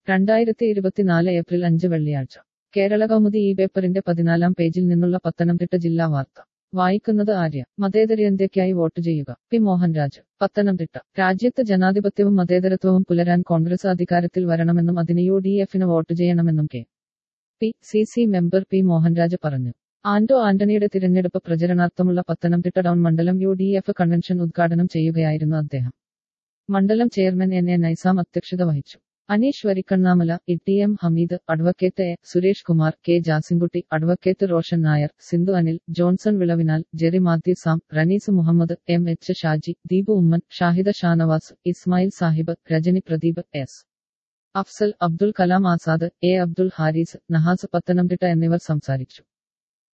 രണ്ടായിരത്തി ഇരുപത്തിനാല് ഏപ്രിൽ അഞ്ച് വെള്ളിയാഴ്ച കേരള കൗമുദി ഈ പേപ്പറിന്റെ പതിനാലാം പേജിൽ നിന്നുള്ള പത്തനംതിട്ട ജില്ലാ വാർത്ത വായിക്കുന്നത് ആര്യ മതേതരന്ത്യയ്ക്കായി വോട്ട് ചെയ്യുക പി മോഹൻരാജ് പത്തനംതിട്ട രാജ്യത്ത് ജനാധിപത്യവും മതേതരത്വവും പുലരാൻ കോൺഗ്രസ് അധികാരത്തിൽ വരണമെന്നും അതിന് യു ഡി എഫിന് വോട്ട് ചെയ്യണമെന്നും K P C C member P Mohanraj പറഞ്ഞു ആന്റോ ആന്റണിയുടെ തിരഞ്ഞെടുപ്പ് പ്രചരണാർത്ഥമുള്ള പത്തനംതിട്ട ടൗൺ മണ്ഡലം യു ഡി എഫ് കൺവെൻഷൻ ഉദ്ഘാടനം ചെയ്യുകയായിരുന്നു അദ്ദേഹം മണ്ഡലം ചെയർമാൻ എൻ എ നൈസാം അധ്യക്ഷത വഹിച്ചു Aneesh Varikkannamala E T M Hameed advocate A Suresh Kumar K Jasinkutty advocate Roshan Nair Sindhu Anil Johnson Vilavinal Jerry Mathew Sam Ranees Muhammad M H Shaji Deepu Oommen Shahida Shanavas Ismail Sahib Rajani Pradeep S Afsal Abdul Kalam Azad A Abdul Haris Nahas Pathanamthitta എന്നിവർ സംസാരിച്ചു